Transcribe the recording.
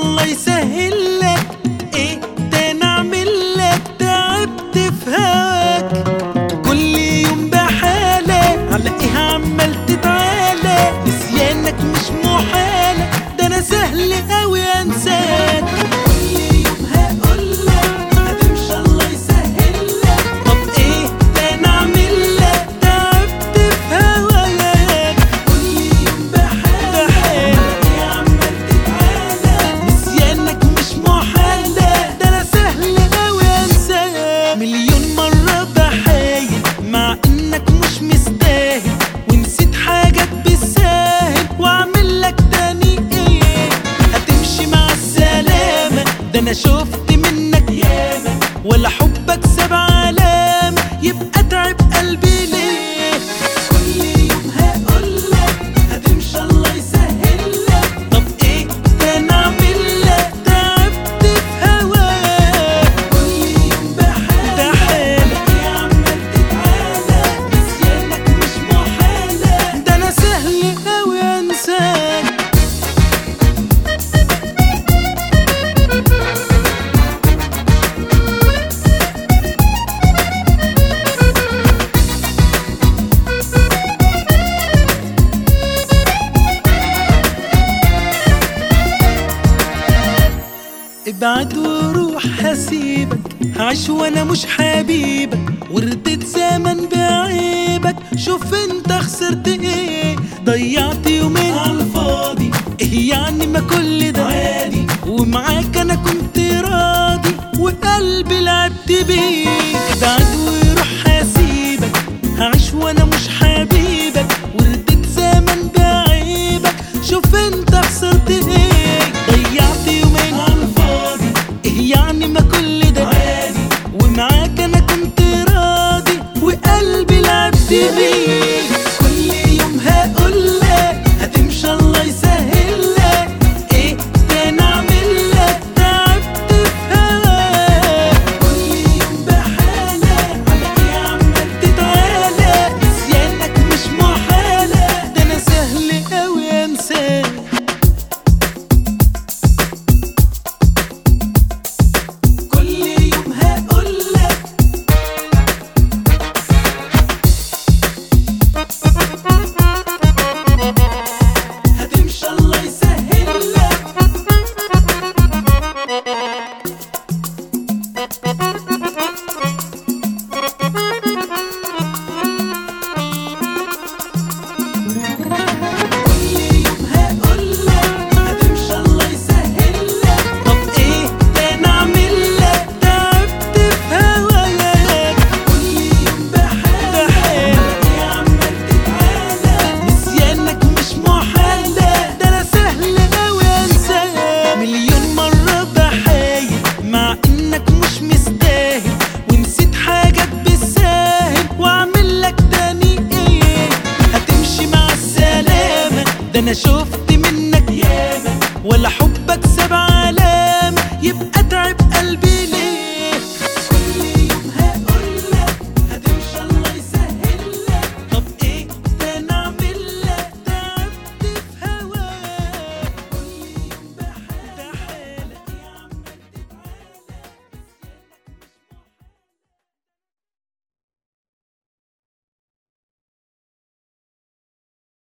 الله يسهل لك ايه تاني اعمل لك تعبت في هواك كل يوم بحالة على ايه عمال تتعالى نسيانك مش محالة ده انا سهل اوي انساك كل يوم هقولك هتمشي الله يسهل لك طب ايه تاني اعمل لك تعبت في هواك كل يوم بحالة ايه عمال تتعالى نسيانك مش محالة ده انا سهل اوي انساك مليون مرة بحايل مع انك مش مستاهل ونسيت حاجات بالساهل واعمل لك تاني ايه هتمشي مع السلامة ده انا شفت منك ياما ولا حبك ساب علامة يبقى تعب قلبي ليه كل يوم هقولك هتمشي الله يسهل لك طب ايه تاني اعمل لك تعبت في هواك كل يوم بحالة بحالة يا عمال تتعالى نسيانك مش محالة ده انا سهل اوي انساك ابعد وروح هسيبك هعيش وانا مش حبيبك وردت زمن بعيبك شوف انت خسرت ايه ضيعت يومين على الفاضي ايه يعني ما كل ده عادي ومعاك انا كنت راضي وقلبي لعبت بيه ابعد وروح هسيبك هعيش وانا مش حبيبك وردت زمن بعيبك شوف انت خسرت ايه ضيعت يومين على الفاضي ايه يعني ما كل ده عادي ومعاك انا كنت راضي وقلبي لعبت بيه كل يوم هقولك هتمشي الله يسهل لك ايه تاني اعمل لك تعبت في هواك كل يوم بحالة على ايه عمال تتعالى نسيانك مش محالة ده انا سهل اوي انساك كل يوم هقولك هتمشي الله يسهل لك كل يوم هقولك هتمشي الله يسهل لك طب ايه تاني اعمل لك تعبت في هواك كل يوم بحالة بحالة يا عمال تتعالى نسيانك مش محالة ده انا سهل اوي انساك مليون مرة بحايل مع انك مش مستاهل ونسيت حاجات بالساهل واعمل لك تاني ايه هتمشي مع السلامة ده انا شوف